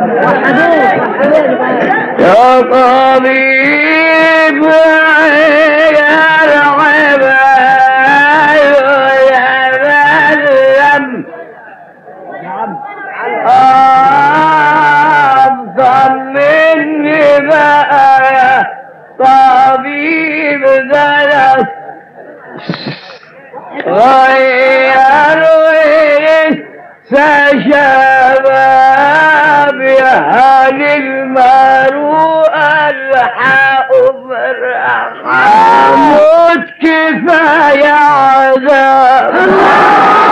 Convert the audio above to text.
يا طبيب يا العباد يا مريم طمني بقى يا طبيب درس غيروا شباب يا هل المروءة الحق فرحة. موت كفاية عذاب